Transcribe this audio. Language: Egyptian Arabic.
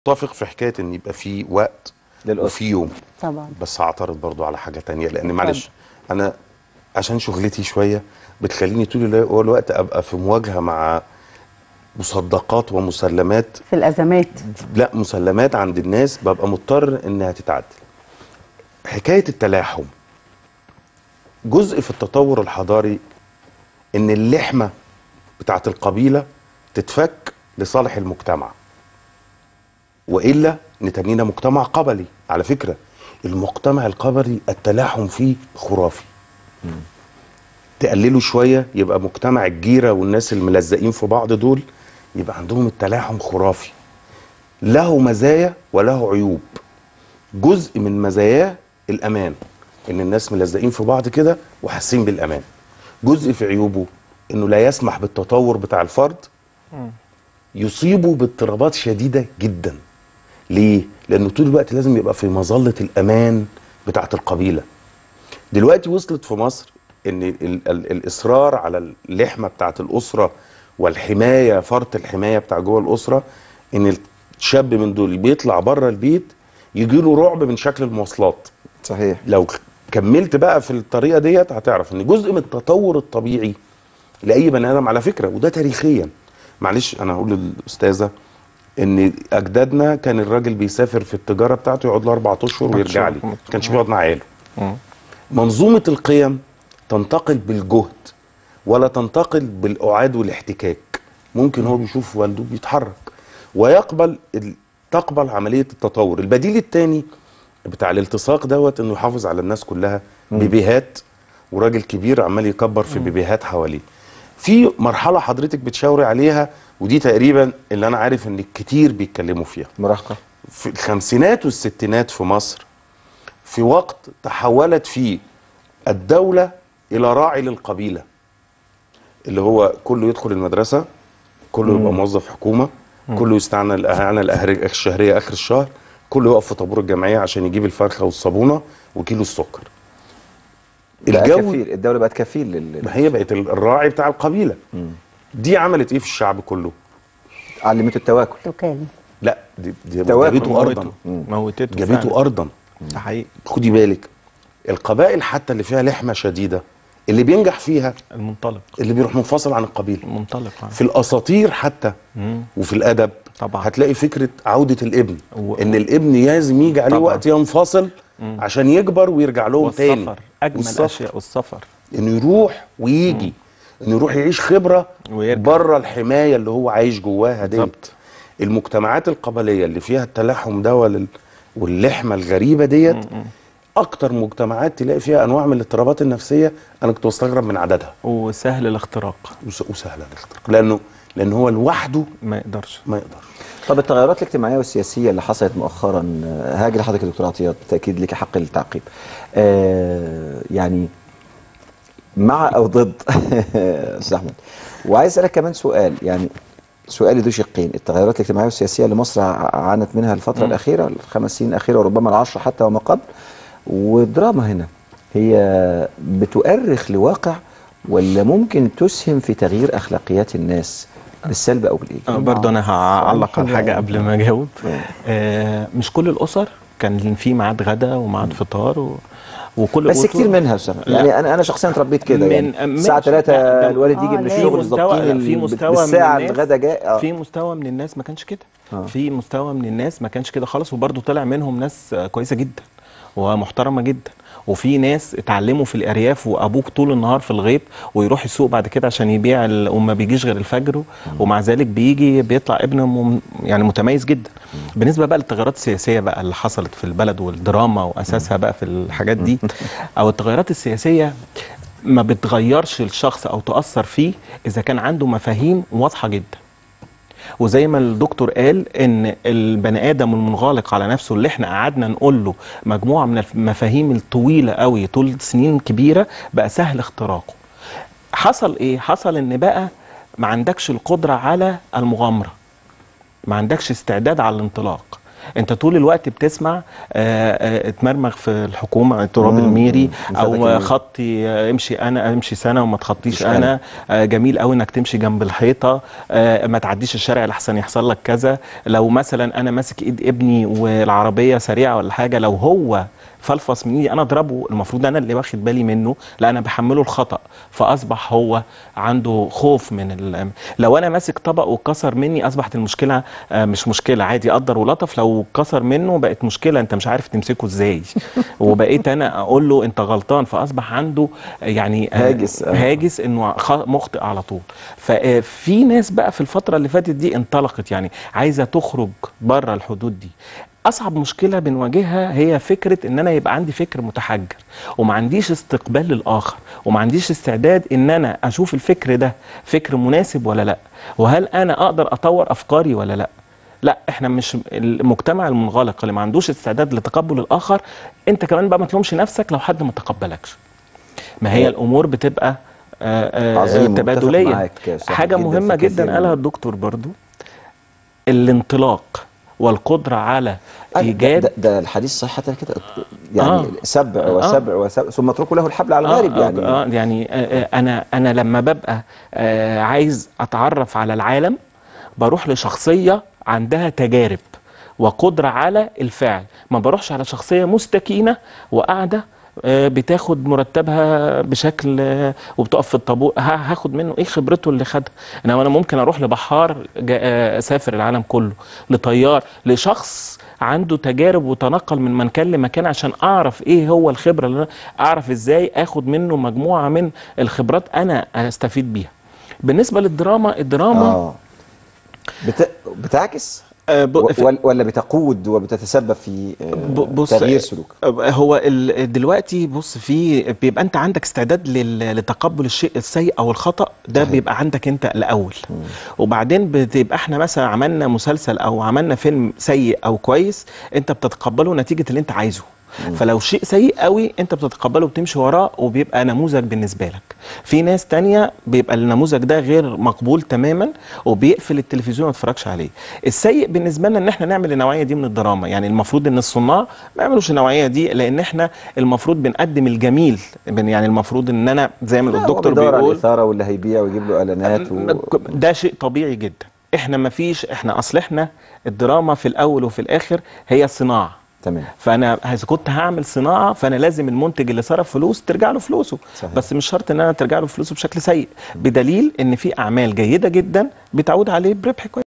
متفق في حكايه ان يبقى في وقت للأسرة. وفي يوم طبعا بس هعترض برضو على حاجه تانية لان معلش انا عشان شغلتي شويه بتخليني طول الو- الوقت ابقى في مواجهه مع مصدقات ومسلمات في الازمات لا مسلمات عند الناس ببقى مضطر انها تتعدل حكايه التلاحم جزء في التطور الحضاري ان اللحمه بتاعت القبيله تتفك لصالح المجتمع والا نتنينا مجتمع قبلي على فكره المجتمع القبلي التلاحم فيه خرافي تقلله شويه يبقى مجتمع الجيره والناس الملزقين في بعض دول يبقى عندهم التلاحم خرافي له مزايا وله عيوب جزء من مزاياه الامان ان الناس ملزقين في بعض كده وحاسين بالامان جزء في عيوبه انه لا يسمح بالتطور بتاع الفرد يصيبه باضطرابات شديده جدا ليه لانه طول الوقت لازم يبقى في مظله الامان بتاعه القبيله دلوقتي وصلت في مصر ان ال ال الاصرار على اللحمه بتاعه الاسره والحمايه فرط الحمايه بتاع جوه الاسره ان الشاب من دول بيطلع بره البيت يجي له رعب من شكل المواصلات صحيح لو كملت بقى في الطريقه ديت هتعرف ان جزء من التطور الطبيعي لاي بني ادم على فكره وده تاريخيا معلش انا هقول للاستاذه ان اجدادنا كان الراجل بيسافر في التجاره بتاعته يقعد له اربع اشهر ويرجع لي ما كانش بيقعد مع عياله منظومه القيم تنتقل بالجهد ولا تنتقل بالاعاد والاحتكاك ممكن هو بيشوف والده بيتحرك ويقبل ال- تقبل عمليه التطور البديل الثاني بتاع الالتصاق دوت انه يحافظ على الناس كلها بيبيهات وراجل كبير عمال يكبر في بيبيهات حواليه في مرحله حضرتك بتشاوري عليها ودي تقريبا اللي انا عارف ان كتير بيتكلموا فيها مراهقه في الخمسينات والستينات في مصر في وقت تحولت فيه الدولة إلى راعي للقبيلة اللي هو كله يدخل المدرسة كله يبقى موظف حكومة كله يستعنى الإعانة الأهر- الشهرية آخر الشهر كله يقف في طابور الجمعية عشان يجيب الفرخة والصابونة وكيلو السكر بقى الجو كفيل الدوله بقت كفيل لل... ما هي بقت الراعي بتاع القبيلة دي عملت إيه في الشعب كله علمته التواكل تكالي لا دي, دي تواكل جابته أرضا موتته جابته فعلا. أرضا ده حقيقي خدي بالك القبائل حتى اللي فيها لحمه شديده اللي بينجح فيها المنطلق اللي بيروح منفصل عن القبيله المنطلق آه. في الاساطير حتى مم. وفي الادب طبعا. هتلاقي فكره عوده الابن و- ان الابن لازم يجي عليه طبعا. وقت ينفصل عشان يكبر ويرجع لهم تاني والسفر اجمل والسفر. اشياء والسفر انه يروح ويجي انه يروح يعيش خبره ويرجع. بره الحمايه اللي هو عايش جواها ديت بالظبط. المجتمعات القبليه اللي فيها التلاحم ده وال- واللحمه الغريبه ديت اكتر مجتمعات تلاقي فيها انواع من الاضطرابات النفسيه انا كنت بستغرب من عددها وسهل الاختراق وس- وسهله الاختراق لانه لان هو لوحده ما يقدرش ما يقدرش طب التغيرات الاجتماعيه والسياسيه اللي حصلت مؤخرا آه، هاجي لحضرتك يا دكتور عطيات بالتاكيد لك حق التعقيب آه يعني مع او ضد استاذ احمد وعايز اسالك كمان سؤال يعني سؤالي ذو شقين التغيرات الاجتماعيه والسياسيه اللي مصر ع- عانت منها الفتره الاخيره الخمس سنين الاخيره وربما العشر حتى وما قبل والدراما هنا هي بتؤرخ لواقع ولا ممكن تسهم في تغيير اخلاقيات الناس بالسلب او آه، بالايجاب برضه انا هعلق على حلو حاجه أوي. قبل ما اجاوب آه مش كل الاسر كان في ميعاد غدا وميعاد فطار و... وكل بس وطول- كتير منها بصراحه لا. يعني انا انا شخصيا اتربيت كده من- يعني ماشي. الساعه 3 لا، ده- الوالد يجي آه، من لا. الشغل في مستوى ظابطين لا، في ال- مستوى من بالساعه الناس- الغدا جاء آه. في مستوى من الناس ما كانش كده آه. في مستوى من الناس ما كانش كده خالص وبرضه طلع منهم ناس آه، كويسه جدا ومحترمه جدا وفي ناس اتعلموا في الارياف وابوك طول النهار في الغيط ويروح السوق بعد كده عشان يبيع ال- وما بيجيش غير الفجر ومع ذلك بيجي بيطلع ابن مم يعني متميز جدا بالنسبه بقى للتغيرات السياسيه بقى اللي حصلت في البلد والدراما واساسها بقى في الحاجات دي او التغيرات السياسيه ما بتغيرش الشخص او تاثر فيه اذا كان عنده مفاهيم واضحه جدا وزي ما الدكتور قال ان البني ادم المنغلق على نفسه اللي احنا قعدنا نقول له مجموعه من المفاهيم الطويله قوي طول سنين كبيره بقى سهل اختراقه حصل ايه حصل ان بقى ما عندكش القدره على المغامره ما عندكش استعداد على الانطلاق انت طول الوقت بتسمع آه، آه، اتمرمغ في الحكومه التراب مم، الميري مم. او مساعدة كبيرة. خطي آه، امشي انا امشي سنه وما تخطيش مش أنا. انا آه، جميل قوي انك تمشي جنب الحيطه آه، ما تعديش الشارع لحسن يحصل لك كذا لو مثلا انا ماسك ايد ابني والعربيه سريعه ولا حاجه لو هو فلفص مني انا اضربه المفروض انا اللي واخد بالي منه لا انا بحمله الخطا فاصبح هو عنده خوف من ال... لو انا ماسك طبق واتكسر مني اصبحت المشكله آه، مش مشكله عادي قدر ولطف لو اتكسر منه بقت مشكله انت مش عارف تمسكه ازاي وبقيت انا اقول له انت غلطان فاصبح عنده آه، يعني آه، هاجس، آه. هاجس انه خ- مخطئ على طول ففي ناس بقى في الفتره اللي فاتت دي انطلقت يعني عايزه تخرج بره الحدود دي اصعب مشكله بنواجهها هي فكره ان انا يبقى عندي فكر متحجر وما عنديش استقبال للاخر وما عنديش استعداد ان انا اشوف الفكر ده فكر مناسب ولا لا وهل انا اقدر اطور افكاري ولا لا لا احنا مش المجتمع المنغلق اللي ما عندوش استعداد لتقبل الاخر انت كمان بقى ما تلومش نفسك لو حد ما تقبلكش ما هي الامور بتبقى آه، آه، عظيم، متفق تبادليه معاك يا أستاذ حاجه جداً مهمه في كثير جدا من- قالها الدكتور برضو الانطلاق والقدره على ايجاد ده, ده الحديث صحة كده يعني آه. سبع آه. وسبع وسبع ثم اتركوا له الحبل على الغارب آه يعني آه يعني آه آه، انا انا لما ببقى آه عايز اتعرف على العالم بروح لشخصيه عندها تجارب وقدره على الفعل ما بروحش على شخصيه مستكينه وقاعده آه، بتاخد مرتبها بشكل آه، وبتقف في الطابور ه- هاخد منه ايه خبرته اللي خدها انما انا ممكن اروح لبحار جا- آه، سافر العالم كله لطيار لشخص عنده تجارب وتنقل من مكان لمكان عشان اعرف ايه هو الخبره اللي أنا اعرف ازاي اخد منه مجموعه من الخبرات انا استفيد بيها بالنسبه للدراما الدراما اه بت... بتعكس آه ب- و- في- ولا- ولا بتقود وبتتسبب في آه، ب- بص تغيير سلوك هو ال- دلوقتي بص في بيبقى انت عندك استعداد لل- لتقبل الشيء السيء او الخطا ده صحيح. بيبقى عندك انت الاول وبعدين بتبقى احنا مثلا عملنا مسلسل او عملنا فيلم سيء او كويس انت بتتقبله نتيجه اللي انت عايزه فلو شيء سيء قوي انت بتتقبله وبتمشي وراه وبيبقى نموذج بالنسبه لك في ناس تانية بيبقى النموذج ده غير مقبول تماما وبيقفل التلفزيون وما يتفرجش عليه السيء بالنسبه لنا ان احنا نعمل النوعيه دي من الدراما يعني المفروض ان الصناع ما يعملوش النوعيه دي لان احنا المفروض بنقدم الجميل بن- يعني المفروض ان انا زي ما لا، هو الدكتور بيدور على بيقول الاثاره واللي هيبيع ويجيب له اعلانات و... ده شيء طبيعي جدا احنا ما فيش احنا اصل احنا الدراما في الاول وفي الاخر هي صناعه تمام فانا اذا كنت هعمل صناعه فانا لازم المنتج اللي صرف فلوس ترجع له فلوسه صحيح. بس مش شرط ان انا ترجع له فلوسه بشكل سيء بدليل ان في اعمال جيده جدا بتعود عليه بربح كويس